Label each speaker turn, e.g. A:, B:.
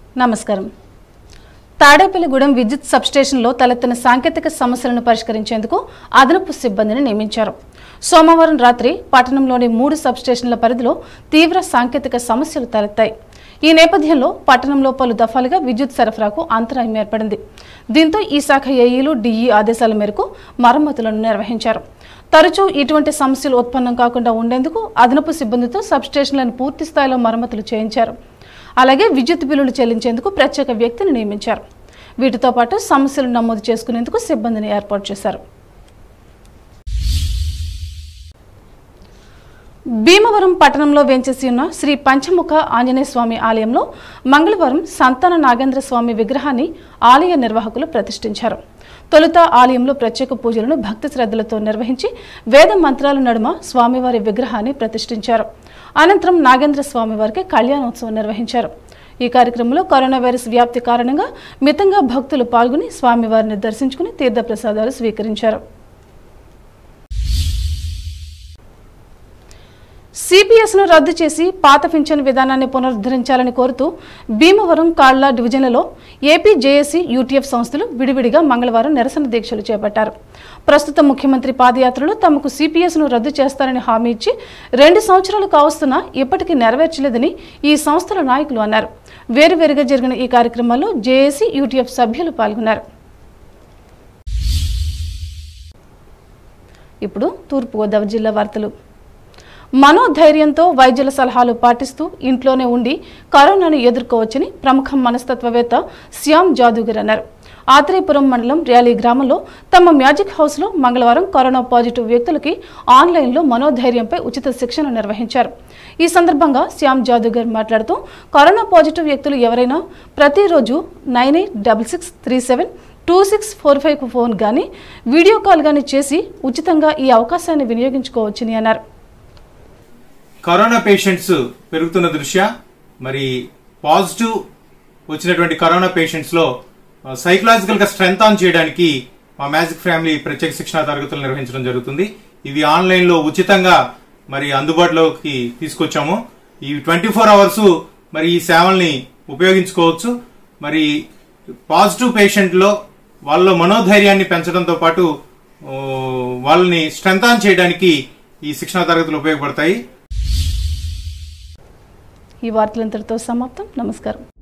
A: నమస్కారం తాడేపల్లిగూడెం విద్యుత్ సబ్స్టేషన్లో తలెత్తిన సాంకేతిక సమస్యలను పరిష్కరించేందుకు అదనపు సిబ్బందిని నియమించారు సోమవారం రాత్రి పట్టణంలోని మూడు సబ్స్టేషన్ల పరిధిలో తీవ్ర సాంకేతిక సమస్యలు తలెత్తాయి ఈ నేపథ్యంలో పట్టణంలో పలు దఫాలుగా విద్యుత్ సరఫరాకు అంతరాయం ఏర్పడింది దీంతో ఈ శాఖ ఏఈలు డిఈ ఆదేశాల మేరకు మరమ్మతులను నిర్వహించారు తరచూ ఇటువంటి సమస్యలు ఉత్పన్నం కాకుండా ఉండేందుకు అదనపు సిబ్బందితో సబ్స్టేషన్లను పూర్తి స్థాయిలో మరమ్మతులు చేయించారు అలాగే విద్యుత్ బిల్లులు చెల్లించేందుకు ప్రత్యేక వ్యక్తిని నియమించారు వీటితో పాటు సమస్యలు నమోదు చేసుకునేందుకు సిబ్బందిని ఏర్పాటు చేశారు భీమవరం పట్టణంలో వేంచేసి ఉన్న శ్రీ పంచముఖ ఆంజనేయ స్వామి ఆలయంలో మంగళవారం సంతాన నాగేంద్ర స్వామి విగ్రహాన్ని ఆలయ నిర్వాహకులు ప్రతిష్ఠించారు తొలుత ఆలయంలో ప్రత్యేక పూజలను భక్తి శ్రద్ధలతో నిర్వహించి వేద మంత్రాల నడుమ స్వామివారి విగ్రహాన్ని ప్రతిష్ఠించారు అనంతరం నాగేంద్ర స్వామివారికి కళ్యాణోత్సవం నిర్వహించారు ఈ కార్యక్రమంలో కరోనా వైరస్ వ్యాప్తి కారణంగా మితంగా భక్తులు పాల్గొని స్వామివారిని దర్శించుకుని తీర్థప్రసాదాలు స్వీకరించారు సిపిఎస్ను రద్దు చేసి పాత పింఛన్ విధానాన్ని పునరుద్ధరించాలని కోరుతూ భీమవరం కాళ్ల డివిజన్లలో ఏపీ జేఏసీ యూటీఎఫ్ సంస్థలు విడివిడిగా మంగళవారం నిరసన దీక్షలు చేపట్టారు ప్రస్తుత ముఖ్యమంత్రి పాదయాత్రలో తమకు సిపిఎస్ను రద్దు చేస్తారని హామీ ఇచ్చి రెండు సంవత్సరాలు కావస్తున్నా ఇప్పటికీ నెరవేర్చలేదని ఈ సంస్థల నాయకులు అన్నారు వేరువేరుగా జరిగిన ఈ కార్యక్రమాల్లో జేఏసీ యూటీఎఫ్ సభ్యులు పాల్గొన్నారు ఇప్పుడు తూర్పుగోదావరి జిల్లా వార్తలు మనోధైర్యంతో వైద్యుల సలహాలు పాటిస్తూ ఇంట్లోనే ఉండి కరోనాను ఎదుర్కోవచ్చని ప్రముఖ మనస్తత్వవేత్త శ్యామ్ జాదూగర్ అన్నారు ఆత్రేయపురం మండలం ర్యాలీ గ్రామంలో తమ మ్యాజిక్ హౌస్లో మంగళవారం కరోనా పాజిటివ్ వ్యక్తులకి ఆన్లైన్లో మనోధైర్యంపై ఉచిత శిక్షణ నిర్వహించారు ఈ సందర్భంగా శ్యామ్ జాదూగర్ మాట్లాడుతూ కరోనా పాజిటివ్ వ్యక్తులు ఎవరైనా ప్రతిరోజు nine eight double six three seven two six four five phone కానీ వీడియో కాల్ కానీ చేసి ఉచితంగా ఈ అవకాశాన్ని వినియోగించుకోవచ్చని అన్నారు
B: కరోనా పేషెంట్స్ పెరుగుతున్న దృష్ట్యా మరి పాజిటివ్ వచ్చినటువంటి కరోనా పేషెంట్స్ లో సైకలాజికల్ గా స్ట్రెంగ్ ఆన్ చేయడానికి మా మ్యాజిక్ ఫ్యామిలీ ప్రత్యేక శిక్షణా తరగతులు నిర్వహించడం జరుగుతుంది ఇవి ఆన్లైన్ లో ఉచితంగా మరి అందుబాటులోకి తీసుకొచ్చాము ఈ ట్వంటీ ఫోర్ అవర్స్ మరి ఈ సేవల్ని ఉపయోగించుకోవచ్చు మరి పాజిటివ్ పేషెంట్ లో వాళ్ళ మనోధైర్యాన్ని పెంచడంతో పాటు ఓ, వాళ్ళని స్ట్రెంగ్ ఆన్ చేయడానికి ఈ శిక్షణా తరగతులు ఉపయోగపడతాయి
A: ఈ వార్తలంతటితో సమాప్తం నమస్కారం